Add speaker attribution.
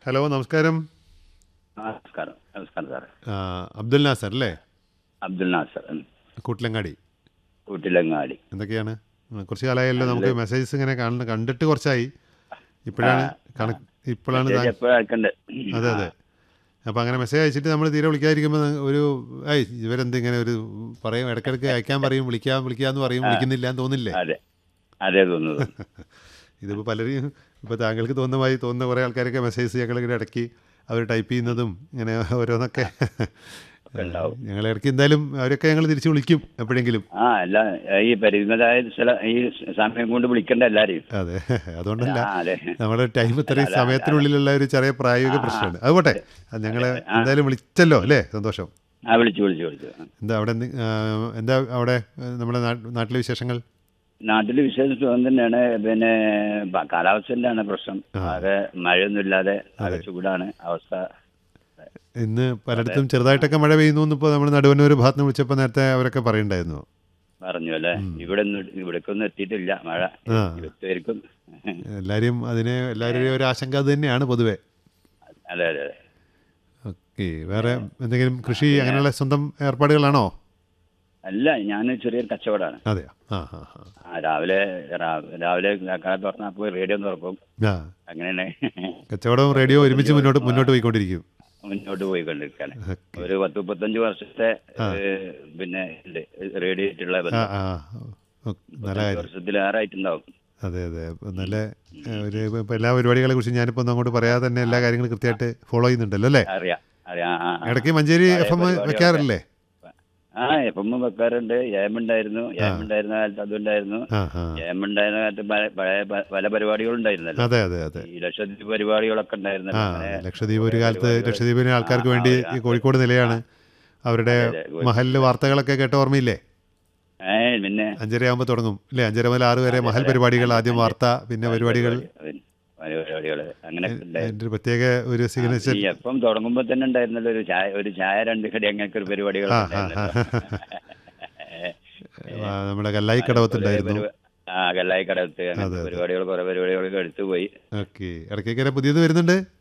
Speaker 1: Hello നമസ്കാരം
Speaker 2: ആ, നമസ്കാരം നമസ്കാരം സാറേ
Speaker 1: ആ, അബ്ദുൽ നാസർ അല്ലേ
Speaker 2: അബ്ദുൽ നാസർ ഉം.
Speaker 1: കൂട്ടിലങ്ങാടി
Speaker 2: കൂട്ടിലങ്ങാടി
Speaker 1: എന്തൊക്കെയാണ് ഉം, കുറച്ച് കാലമായല്ലോ നമുക്ക് മെസ്സേജസ് ഇങ്ങനെ കാണുന്ന കണ്ടിട്ട് കുറച്ചായി ഇപ്പോഴാണ് കണ ഇപ്പോഴാണ് താ-
Speaker 2: എപ്പോഴും അയക്കണ്ട്
Speaker 1: അതെ അതെ അപ്പോൾ അങ്ങനെ മെസ്സേജ് അയച്ചിട്ട് നമ്മൾ തീരെ വിളിക്കാതിരിക്കുമ്പോൾ ഒരു ഏയ് ഇവരെന്ത് ഇങ്ങനെ ഒരു പറയും ഇടയ്ക്കിടയ്ക്ക് അയക്കാൻ പറയും വിളിക്കാം വിളിക്കാന്ന് പറയും വിളിക്കുന്നില്ല എന്ന് തോന്നില്ലേ
Speaker 2: അതെ അതെ തോന്നുന്നു
Speaker 1: ഇതിപ്പോൾ പലരും ഇപ്പോൾ താങ്കൾക്ക് തോന്നുന്നമായി തോന്നുന്ന കുറേ ആൾക്കാരൊക്കെ മെസ്സേജ് ഞങ്ങളിങ്ങനെ ഇടയ്ക്ക് അവർ ടൈപ്പ് ചെയ്യുന്നതും ഇങ്ങനെ ഓരോന്നൊക്കെ
Speaker 2: ഒക്കെ ഉണ്ടാവും
Speaker 1: ഞങ്ങൾ ഇടയ്ക്ക് എന്തായാലും അവരൊക്കെ ഞങ്ങൾ തിരിച്ച് വിളിക്കും എപ്പോഴെങ്കിലും
Speaker 2: ആ അല്ല ഈ പരിമിതമായ ചില ഈ സമയം കൊണ്ട് വിളിക്കണ്ട എല്ലാരെയും
Speaker 1: അതെ അതുകൊണ്ടല്ല
Speaker 2: ആ അതെ
Speaker 1: നമ്മുടെ ടൈം ഇത്രയും സമയത്തിനുള്ളിലുള്ള ഒരു ചെറിയ പ്രായോഗിക പ്രശ്നമാണ് അതുപോട്ടെ അത് ഞങ്ങൾ എന്തായാലും വിളിച്ചല്ലോ അല്ലേ സന്തോഷം
Speaker 2: ആ വിളിച്ചു വിളിച്ചു വിളിച്ചു ആ.
Speaker 1: എന്താ അവിടെ എന്ത്- ആ, എന്താ അവിടെ ആ, നമ്മുടെ നാ- നാട്ടിലെ വിശേഷങ്ങൾ
Speaker 2: നാട്ടില് വിശേഷം സുഖം തന്നെയാണ് പിന്നെ പ- കാലാവസ്ഥന്റെ പ്രശ്നം ആകെ മഴയൊന്നും ഇല്ലാതെ ആകെ ചൂടാണ് അവസ്ഥ
Speaker 1: ഇന്ന് പലയിടത്തും ചെറുതായിട്ടൊക്കെ മഴ പെയ്യുന്നു എന്നിപ്പോൾ നമ്മൾ നടുവന്നൂർ ഭാഗത്ത് നിന്ന് വിളിച്ചപ്പോൾ നേരത്തെ അവരൊക്കെ പറയുണ്ടായിരുന്നു
Speaker 2: പറഞ്ഞു അല്ലേ ഇവിടെ ഇവിടേക്കൊന്നും എത്തിയിട്ടില്ല മഴ
Speaker 1: ആ.
Speaker 2: ഇവിടുത്തേക്കും
Speaker 1: എല്ലാവരും അതിന് എല്ലാവരുടെയും ഒരു ആശങ്ക അത് തന്നെയാണ് പൊതുവെ
Speaker 2: അതെ അതെ അതെ
Speaker 1: ഓക്കെ വേറെ എന്തെങ്കിലും കൃഷി അങ്ങനെയുള്ള സ്വന്തം ഏർപ്പാടുകളാണോ
Speaker 2: അല്ല ഞാൻ ചെറിയൊരു കച്ചവടമാണ്
Speaker 1: അതെയോ ആ ആ ആ.
Speaker 2: ആ രാവിലെ രാ- രാവിലെ കട തുറന്നാൽ പോയി റേഡിയോ തുറക്കും
Speaker 1: ആ
Speaker 2: അങ്ങനെയാണ്
Speaker 1: കച്ചവടവും റേഡിയോ ഒരുമിച്ച് മുന്നോട്ട് മുന്നോട്ട് പോയിക്കൊണ്ടിരിക്കും
Speaker 2: മുന്നോട്ട് പോയിക്കൊണ്ടിരിക്കുകയാണ് ഒരു പത്ത് മുപ്പത്തഞ്ച് വർഷത്തെ ഏഹ്, പിന്നെ ഉണ്ട് റേഡിയോ ആയിട്ടുള്ള
Speaker 1: ആ
Speaker 2: ബന്ധം
Speaker 1: ആ ഓ, നല്ല കാര്യം
Speaker 2: വർഷത്തിലേറെ ആയിട്ടുണ്ടാവും
Speaker 1: അതെ അതെ അപ്പം നല്ല ഏ, ഒരു ഇപ്പം എല്ലാ പരിപാടികളെ കുറിച്ച് ഞാനിപ്പോൾ ഒന്നും അങ്ങോട്ട് പറയാതെ തന്നെ എല്ലാ കാര്യങ്ങളും കൃത്യമായിട്ട് ഫോളോ ചെയ്യുന്നുണ്ടല്ലോ അല്ലേ
Speaker 2: അറിയാം അറിയാം ആ, ആ.
Speaker 1: ഇടയ്ക്ക് മഞ്ചേരി എഫ് എം
Speaker 2: പരിപാടികളൊക്കെ.
Speaker 1: വെക്കാറില്ലേ
Speaker 2: ആ എപ്പം വെക്കാറുണ്ട് ഏമുണ്ടായിരുന്നു ഏമുണ്ടായിരുന്ന കാലത്ത് അതുണ്ടായിരുന്നു
Speaker 1: ആ ആ
Speaker 2: ഏമുണ്ടായിരുന്ന കാലത്ത് പല- പഴയ പ- പല പരിപാടികളുണ്ടായിരുന്നല്ലോ
Speaker 1: അതെ അതെ അതെ
Speaker 2: ഈ ലക്ഷദ്വീപ് പരിപാടികളൊക്കെ ഉണ്ടായിരുന്നല്ലോ
Speaker 1: ആ
Speaker 2: അങ്ങനെ
Speaker 1: ലക്ഷദ്വീപ് ഒരു കാലത്ത് ലക്ഷദ്വീപിന് ആൾക്കാർക്ക് വേണ്ടി ഈ കോഴിക്കോട് നിലയാണ് അവരുടെ മഹലിൽ വാർത്തകളൊക്കെ കേട്ട ഓർമ്മയില്ലേ
Speaker 2: ഏ പിന്നെ
Speaker 1: അഞ്ചര ആകുമ്പോൾ തുടങ്ങും അല്ലേ അഞ്ചര മുതൽ ആറ് വരെ മഹൽ പരിപാടികൾ ആദ്യം വാർത്ത പിന്നെ പരിപാടികൾ
Speaker 2: പരിപാടികള് അങ്ങനെ
Speaker 1: എൻ്റെ ഒരു പ്രത്യേക ഒരു സിഗ്നേച്ചർ
Speaker 2: ഈ എപ്പം തുടങ്ങുമ്പോ തന്നെ ഉണ്ടായിരുന്നല്ലോ ഒരു ചായ ഒരു ചായ രണ്ട് കടി അങ്ങനത്തെ ഒരു പരിപാടികൾ
Speaker 1: ആ ആ ആ. നമ്മുടെ കല്ലായി കടവത്തുണ്ടായിരുന്നു
Speaker 2: ആ കല്ലായി കടത്ത് അങ്ങനത്തെ പരിപാടികൾ കുറെ പരിപാടികളൊക്കെ എടുത്തു പോയി
Speaker 1: ഓക്കെ ഇടയ്ക്കൊക്കെ പുതിയത് വരുന്നുണ്ട്